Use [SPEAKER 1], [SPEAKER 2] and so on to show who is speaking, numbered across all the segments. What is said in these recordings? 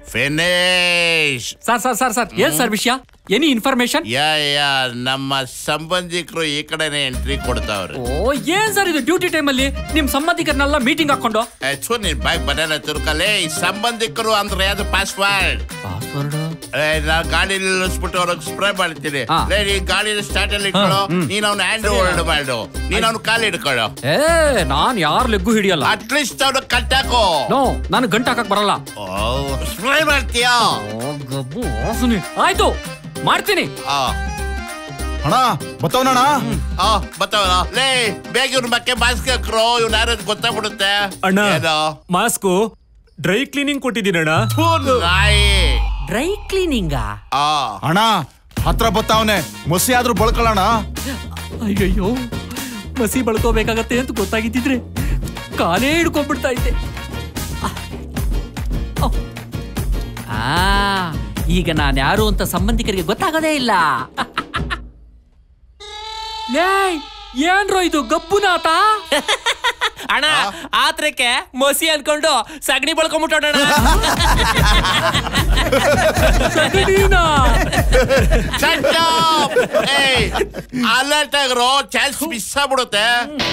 [SPEAKER 1] Finish
[SPEAKER 2] sir sir sir sir ಏನ್ sir ವಿಷಯ any information
[SPEAKER 1] yeah yeah ನಮ್ಮ ಸಂಬಂಧಿಕರು ಈ ಕಡೆನೆ ಎಂಟ್ರಿ ಕೊಡ್ತಾವ್ರೆ
[SPEAKER 2] ಓ ಏನ್ ಸರ್ ಇದು ಡ್ಯೂಟಿ ಟೈಮ್ ಅಲ್ಲಿ ನಿಮ್ ಸಂಬಂಧಿಕರನ್ನೆಲ್ಲ ಮೀಟಿಂಗ್ ಹಾಕೊಂಡು
[SPEAKER 1] ಥು ನಿನ್ ಬಾಯ್ ಬರಲ್ಲ ತುರ್ಕಲೆ ಈ ಸಂಬಂಧಿಕರು ಅಂದ್ರೆ ಅದು ಪಾಸ್ವರ್ಡ್
[SPEAKER 2] ಪಾಸ್ವರ್ಡ್
[SPEAKER 1] ನಾ ಗಾಡಿ ನಿಲ್ಲಿಸ್ಬಿಟ್ಟು ಅವ್ರಿಗೆ ಸ್ಪ್ರೇ ಮಾಡ್ತೀನಿ
[SPEAKER 2] ಹಾ.
[SPEAKER 1] ಲೇ, ನೀ ಗಾಡಿ ಸ್ಟಾರ್ಟ್ ಅಲ್ಲಿ ಇಟ್ಕೊಳ್ಳೋ ನೀನ್ ಅವ್ನ ಹ್ಯಾಂಡ್ ಹೋಲ್ಡ್ ಮಾಡು ನೀನ್ ಅವ್ನ ಕಾಲ್ ಹಿಡ್ಕೊಳ್ಳೋ
[SPEAKER 2] ಏ ನಾನ್ ಯಾರ್ ಲೆಗ್ಗು ಹಿಡಿಯಲ್ಲ
[SPEAKER 1] ಅಟ್ಲೀಸ್ಟ್ ಅವ್ನ ಕಟ್ಟಾಕೋ
[SPEAKER 2] ನೋ ನಾನು ಗಂಟ ಹಾಕಕ್ ಬರಲ್ಲ
[SPEAKER 1] ಸ್ಪ್ರೇ ಮಾಡ್ತೀಯಾ
[SPEAKER 2] ಓ, ಗಬ್ಬು ವಾಸನೆ. ಆಯ್ತು ಮಾಡ್ತೀನಿ
[SPEAKER 1] ಆ
[SPEAKER 3] ಅಣ್ಣ ಬತ್ತವನಣ್ಣ
[SPEAKER 1] ಆ ಬತ್ತವನ ಲೇ ಬೇಗ ಇವ್ನ ಬಗ್ಗೆ ಮಾಸ್ಕ್ ಹಾಕ್ರೋ ಇವ್ನ ಯಾರು ಗೊತ್ತಾಗ್ಬಿಡುತ್ತೆ
[SPEAKER 4] ಅಣ್ಣ
[SPEAKER 1] ಏನೋ
[SPEAKER 4] ಮಾಸ್ಕು ಡ್ರೈ ಕ್ಲೀನಿಂಗ್ ಕೊಟ್ಟಿದ್ದೀನಣ್ಣ
[SPEAKER 1] ಥು, ನಾಯಿ
[SPEAKER 2] ಡ್ರೈ ಕ್ಲೀನಿಂಗಾ
[SPEAKER 1] ಆ
[SPEAKER 3] ಅಣ್ಣ ಹತ್ರ ಬತ್ತಾವನೆ ಮಸಿ ಆದ್ರೂ ಬಳ್ಕೊಳ್ಳೋಣ
[SPEAKER 2] ಅಯ್ಯಯ್ಯೋ ಮಸಿ ಬಳ್ಕೋಬೇಕಾಗತ್ತೆ ಅಂತ ಗೊತ್ತಾಗಿದ್ದಿದ್ರೆ ಕಾಲೇ ಹಿಡ್ಕೊಂಡ್ಬಿಡ್ತಾ ಇದ್ದೆ ಅಹ್. ಆ ಈಗ ನಾನು ಯಾರು ಅಂತ ಸಂಬಂಧಿಕರಿಗೆ ಗೊತ್ತಾಗೋದೇ ಇಲ್ಲ ಏಯ್ ಏನ್ರೋ ಇದು ಗಬ್ಬುನಾಥ
[SPEAKER 5] ಅಣ್ಣ ಆತ್ರಕ್ಕೆ ಮಸಿ ಅನ್ಕೊಂಡು ಸಗಣಿ ಬಳ್ಕೊಂಬಿಟ್ಟೋಣ
[SPEAKER 2] ಸಗಣಿನಾ?
[SPEAKER 1] Shut up! ಏಯ್ ಅಲರ್ಟ್ ಆಗ್ರೋ ಚಾನ್ಸ್ ಮಿಸ್ ಆಗ್ಬಿಡುತ್ತೆ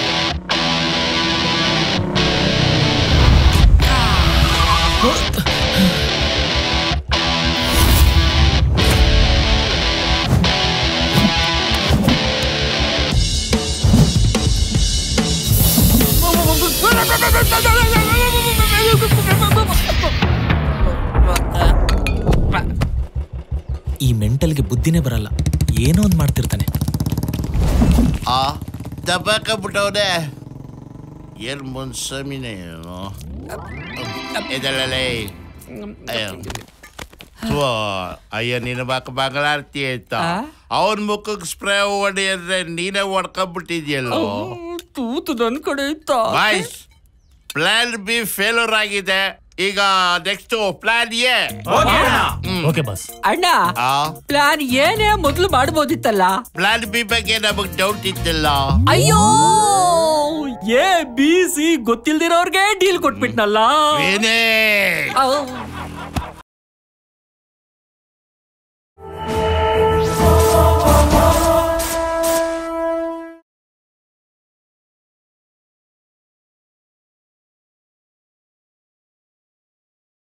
[SPEAKER 6] ಈ ಮೆಂಟಲ್ಗೆ ಬುದ್ಧಿನೇ ಬರಲ್ಲ ಏನೋ ಒಂದು ಮಾಡ್ತಿರ್ತಾನೆ
[SPEAKER 1] ಆ ದಬ್ಬಾಕಬಿಟ್ಟವ್ನೆ ಏನ್ ಮುನ್ಸಮಿನೇ ಏನು ಇದಲ್ಲೇ ಅಯ್ಯೋ ಥು, ಅಯ್ಯೋ ನಿನ್ನ ಬಾಕ ಬಾಗಲಾರ್ತಿ ಆಯ್ತಾ ಅವನ್ ಮುಖಕ್ಕೆ ಸ್ಪ್ರೇ ಹೊಡಿ ಅಂದ್ರೆ ನೀನೇ ಹೊಡ್ಕೊಂಡ್ಬಿಟ್ಟಿದ್ಯಲ್ಲೋ
[SPEAKER 2] ತೂತು ನನ್ ಕಡೆ ಇತ್ತಾ
[SPEAKER 1] ಬಾಯ್ಸ್ ಪ್ಲಾನ್ ಬಿ ಫೇಲ್ಯೂರ್ ಆಗಿದೆ ಈಗ next plan A
[SPEAKER 4] okay boss
[SPEAKER 2] ಅಣ್ಣ
[SPEAKER 1] ಆ
[SPEAKER 2] ಪ್ಲಾನ್ ಏನೇ ಮೊದ್ಲು ಮಾಡ್ಬೋದಿತ್ತಲ್ಲ
[SPEAKER 1] ಪ್ಲಾನ್ ಬಿ ಬಗ್ಗೆ ನಮಗ್ ಡೌಟ್ ಇತ್ತಿಲ್ಲ
[SPEAKER 2] ಅಯ್ಯೋ ಎ ಬಿ ಸಿ ಗೊತ್ತಿಲ್ದಿರೋರ್ಗೆ ಡೀಲ್ ಕೊಟ್ಬಿಟ್ನಲ್ಲ
[SPEAKER 1] ಏನೇ
[SPEAKER 2] ಔ.